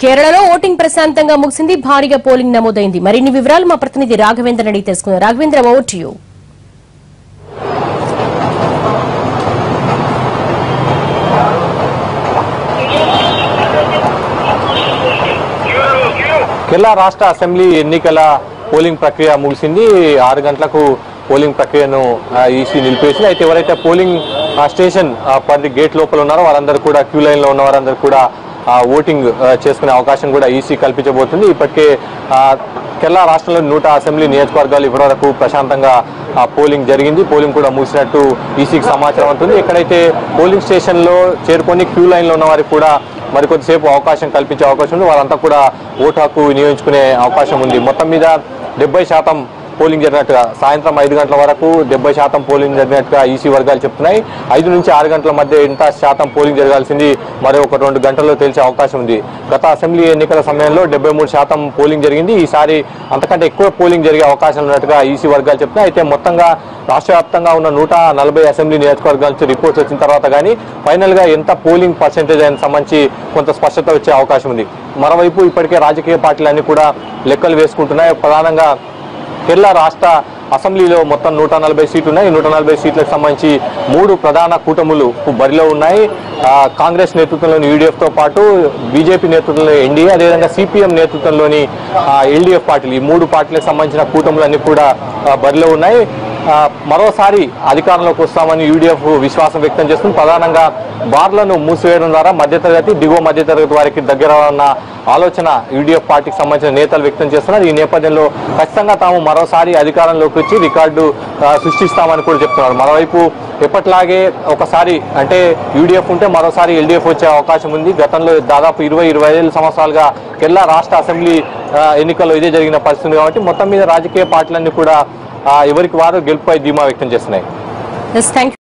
కేరళలో ఓటింగ్ ప్రశాంతంగా ముగిసింది భారీగా పోలింగ్ నమోదైంది మరిన్ని వివరాలు మా ప్రతినిధి రాఘవేంద్ర అడిగి తెలుసుకుందాం రాఘవేంద్ర ఓట్ యూ కేరళ రాష్ట్ర అసెంబ్లీ ఎన్నికల పోలింగ్ ప్రక్రియ ముగిసింది ఆరు గంటలకు పోలింగ్ ప్రక్రియను ఈసీ నిలిపేసింది అయితే ఎవరైతే పోలింగ్ ఆ, స్టేషన్ ఆ, పరిధి గేట్ లోపల ఉన్నారో వారందరూ కూడా క్యూ లైన్ లో ఉన్న వారందరూ కూడా ఆ, ఓటింగ్ ఆ, చేసుకునే అవకాశం కూడా ఈసీ కల్పించబోతుంది ఇప్పటికే ఆ, కేరళ రాష్ట్రంలో నూట అసెంబ్లీ నియోజకవర్గాలు ఇప్పటివరకు ప్రశాంతంగా ఆ, పోలింగ్ జరిగింది పోలింగ్ కూడా ముగిసినట్టు ఈసీకి సమాచారం ఉంటుంది ఎక్కడైతే పోలింగ్ స్టేషన్ లో చేరుకొని క్యూ లైన్ లో ఉన్న వారికి కూడా మరి కొద్దిసేపు అవకాశం కల్పించే అవకాశం ఉంది వారంతా కూడా ఓటు హక్కు వినియోగించుకునే అవకాశం ఉంది మొత్తం మీద డెబ్బై శాతం పోలింగ్ జరిగినట్టుగా సాయంత్రం ఐదు గంటల వరకు డెబ్బై శాతం పోలింగ్ జరిగినట్టుగా ఈసీ వర్గాలు చెప్తున్నాయి ఐదు నుంచి ఆరు గంటల మధ్య ఎంత శాతం పోలింగ్ జరగాల్సింది మరి ఒక రెండు గంటల్లో తెలిసే అవకాశం ఉంది గత అసెంబ్లీ ఎన్నికల సమయంలో డెబ్బై మూడు శాతం పోలింగ్ జరిగింది ఈసారి అంతకంటే ఎక్కువ పోలింగ్ జరిగే అవకాశం ఉన్నట్టుగా ఈసీ వర్గాలు చెప్తున్నాయి అయితే మొత్తంగా రాష్ట్ర వ్యాప్తంగా ఉన్న నూట నలభై అసెంబ్లీ నియోజకవర్గాల నుంచి రిపోర్ట్స్ వచ్చిన తర్వాత కానీ ఫైనల్ గా ఎంత పోలింగ్ పర్సెంటేజ్ అయిన సంబంధించి కొంత స్పష్టత వచ్చే అవకాశం ఉంది మరోవైపు ఇప్పటికే రాజకీయ పార్టీలన్నీ కూడా లెక్కలు వేసుకుంటున్నాయి ప్రధానంగా కేరళ రాష్ట్ర అసెంబ్లీలో మొత్తం నూట నలభై సీట్లు ఉన్నాయి నూట నలభై సీట్లకు సంబంధించి మూడు ప్రధాన కూటములు బరిలో ఉన్నాయి ఆ, కాంగ్రెస్ నేతృత్వంలోని యూడీఎఫ్ తో పాటు బీజేపీ నేతృత్వంలో ఎన్డీఏ అదేవిధంగా సిపిఎం నేతృత్వంలోని ఎల్డీఎఫ్ పార్టీలు ఈ మూడు పార్టీలకు సంబంధించిన కూటములన్నీ కూడా ఆ, బరిలో ఉన్నాయి ఆ, మరోసారి అధికారంలోకి వస్తామని యూడీఎఫ్ విశ్వాసం వ్యక్తం చేస్తుంది ప్రధానంగా బార్లను మూసివేయడం ద్వారా మధ్యతరగతి దిగువ మధ్యతరగతి వారికి దగ్గర ఉన్న ఆలోచన యూడీఎఫ్ పార్టీకి సంబంధించిన నేతలు వ్యక్తం చేస్తున్నారు ఈ నేపథ్యంలో ఖచ్చితంగా తాము మరోసారి అధికారంలోకి వచ్చి రికార్డు ఆ, సృష్టిస్తామని కూడా చెప్తున్నారు మరోవైపు ఎప్పట్లాగే ఒకసారి అంటే యూడీఎఫ్ ఉంటే మరోసారి ఎల్డీఎఫ్ వచ్చే అవకాశం ఉంది గతంలో దాదాపు ఇరవై ఇరవై ఐదు సంవత్సరాలుగా కేరళ రాష్ట్ర అసెంబ్లీ ఆ, ఎన్నికల్లో ఇదే జరిగిన పరిస్థితి ఉంది కాబట్టి మొత్తం మీద రాజకీయ పార్టీలన్నీ కూడా ఆ, ఎవరికి వారు గెలుపుపై ధీమా వ్యక్తం చేస్తున్నాయి ఎస్ థ్యాంక్